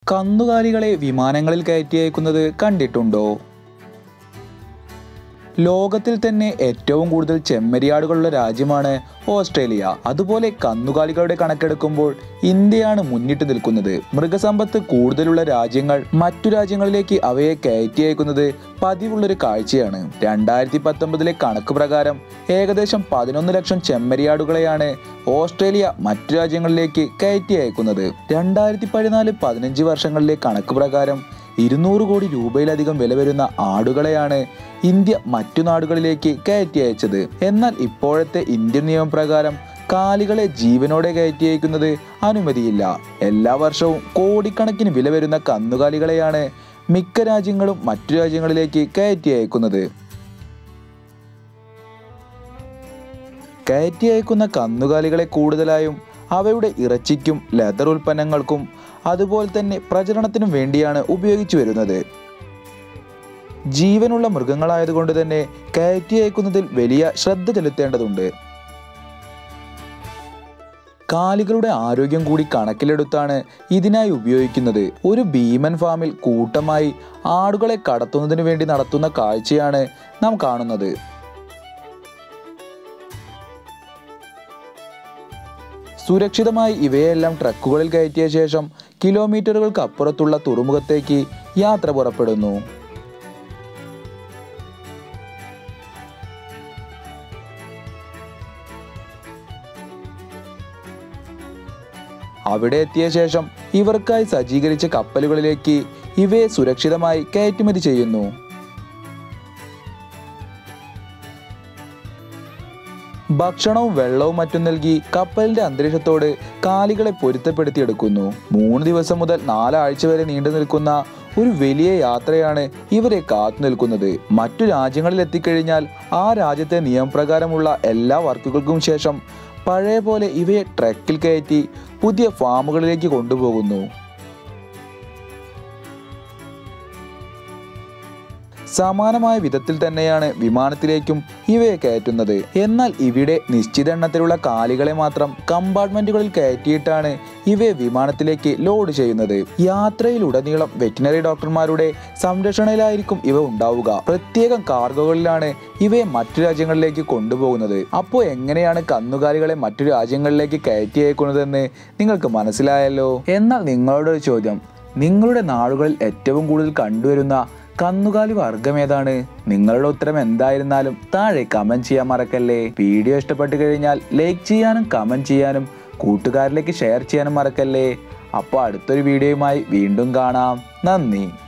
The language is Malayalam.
കന്നുകാലികളെ വിമാനങ്ങളിൽ കയറ്റി അയക്കുന്നത് കണ്ടിട്ടുണ്ടോ ലോകത്തിൽ തന്നെ ഏറ്റവും കൂടുതൽ ചെമ്മരിയാടുകളുള്ള രാജ്യമാണ് ഓസ്ട്രേലിയ അതുപോലെ കന്നുകാലികളുടെ കണക്കെടുക്കുമ്പോൾ ഇന്ത്യയാണ് മുന്നിട്ട് നിൽക്കുന്നത് മൃഗസമ്പത്ത് കൂടുതലുള്ള രാജ്യങ്ങൾ മറ്റു രാജ്യങ്ങളിലേക്ക് അവയെ കയറ്റി അയക്കുന്നത് പതിവുള്ളൊരു കാഴ്ചയാണ് രണ്ടായിരത്തി പത്തൊമ്പതിലെ കണക്ക് പ്രകാരം ഏകദേശം പതിനൊന്ന് ലക്ഷം ചെമ്മരിയാടുകളെയാണ് ഓസ്ട്രേലിയ മറ്റു രാജ്യങ്ങളിലേക്ക് കയറ്റി അയക്കുന്നത് രണ്ടായിരത്തി പതിനാല് പതിനഞ്ച് വർഷങ്ങളിലെ കണക്ക് പ്രകാരം ഇരുന്നൂറ് കോടി രൂപയിലധികം വില വരുന്ന ആടുകളെയാണ് ഇന്ത്യ മറ്റു നാടുകളിലേക്ക് കയറ്റി അയച്ചത് എന്നാൽ ഇപ്പോഴത്തെ ഇന്ത്യൻ നിയമപ്രകാരം കാലികളെ ജീവനോടെ കയറ്റി അയക്കുന്നത് അനുമതിയില്ല എല്ലാ വർഷവും കോടിക്കണക്കിന് വില വരുന്ന കന്നുകാലികളെയാണ് മിക്ക രാജ്യങ്ങളും മറ്റു രാജ്യങ്ങളിലേക്ക് കയറ്റി അയക്കുന്നത് കയറ്റി അയക്കുന്ന കന്നുകാലികളെ കൂടുതലായും അവയുടെ ഇറച്ചിക്കും ലെതർ ഉൽപ്പന്നങ്ങൾക്കും അതുപോലെ തന്നെ പ്രചരണത്തിനും വേണ്ടിയാണ് ഉപയോഗിച്ചു വരുന്നത് ജീവനുള്ള മൃഗങ്ങളായതുകൊണ്ട് തന്നെ കയറ്റി അയക്കുന്നതിൽ വലിയ ശ്രദ്ധ ചെലുത്തേണ്ടതുണ്ട് കാലികളുടെ ആരോഗ്യം കൂടി കണക്കിലെടുത്താണ് ഇതിനായി ഉപയോഗിക്കുന്നത് ഒരു ഭീമൻ ഫാമിൽ കൂട്ടമായി ആടുകളെ കടത്തുന്നതിന് വേണ്ടി നടത്തുന്ന കാഴ്ചയാണ് നാം കാണുന്നത് സുരക്ഷിതമായി ഇവയെല്ലാം ട്രക്കുകളിൽ കയറ്റിയ ശേഷം കിലോമീറ്ററുകൾക്ക് അപ്പുറത്തുള്ള തുറമുഖത്തേക്ക് യാത്ര പുറപ്പെടുന്നു അവിടെ എത്തിയ ശേഷം ഇവർക്കായി സജ്ജീകരിച്ച കപ്പലുകളിലേക്ക് ഇവയെ സുരക്ഷിതമായി കയറ്റുമതി ചെയ്യുന്നു ഭക്ഷണവും വെള്ളവും മറ്റും നൽകി കപ്പലിന്റെ അന്തരീക്ഷത്തോട് കാലികളെ പൊരുത്തപ്പെടുത്തിയെടുക്കുന്നു മൂന്ന് ദിവസം മുതൽ നാലാഴ്ച വരെ നീണ്ടു നിൽക്കുന്ന ഒരു വലിയ യാത്രയാണ് ഇവരെ കാത്തു നിൽക്കുന്നത് മറ്റു രാജ്യങ്ങളിൽ എത്തിക്കഴിഞ്ഞാൽ ആ രാജ്യത്തെ നിയമപ്രകാരമുള്ള എല്ലാ വർക്കുകൾക്കും ശേഷം പഴയ പോലെ ഇവയെ ട്രക്കിൽ കയറ്റി പുതിയ ഫാമുകളിലേക്ക് കൊണ്ടുപോകുന്നു സമാനമായ വിധത്തിൽ തന്നെയാണ് വിമാനത്തിലേക്കും ഇവയെ കയറ്റുന്നത് എന്നാൽ ഇവിടെ നിശ്ചിത എണ്ണത്തിലുള്ള കാലികളെ മാത്രം കമ്പാർട്ട്മെന്റുകളിൽ കയറ്റിയിട്ടാണ് ഇവയെ വിമാനത്തിലേക്ക് ലോഡ് ചെയ്യുന്നത് യാത്രയിലുടനീളം വെറ്റിനറി ഡോക്ടർമാരുടെ സംരക്ഷണയിലായിരിക്കും ഇവ ഉണ്ടാവുക പ്രത്യേകം കാർഗോകളിലാണ് ഇവയെ മറ്റു രാജ്യങ്ങളിലേക്ക് കൊണ്ടുപോകുന്നത് അപ്പോൾ എങ്ങനെയാണ് കന്നുകാലികളെ മറ്റു രാജ്യങ്ങളിലേക്ക് കയറ്റി അയക്കുന്നതെന്ന് നിങ്ങൾക്ക് മനസ്സിലായല്ലോ എന്നാൽ നിങ്ങളുടെ ഒരു ചോദ്യം നിങ്ങളുടെ നാടുകളിൽ ഏറ്റവും കൂടുതൽ കണ്ടുവരുന്ന കന്നുകാലി വർഗം ഏതാണ് നിങ്ങളുടെ ഉത്തരം എന്തായിരുന്നാലും താഴെ കമന്റ് ചെയ്യാൻ മറക്കല്ലേ വീഡിയോ ഇഷ്ടപ്പെട്ടു കഴിഞ്ഞാൽ ലൈക്ക് ചെയ്യാനും കമന്റ് ചെയ്യാനും കൂട്ടുകാരിലേക്ക് ഷെയർ ചെയ്യാനും മറക്കല്ലേ അപ്പോൾ അടുത്തൊരു വീഡിയോയുമായി വീണ്ടും കാണാം നന്ദി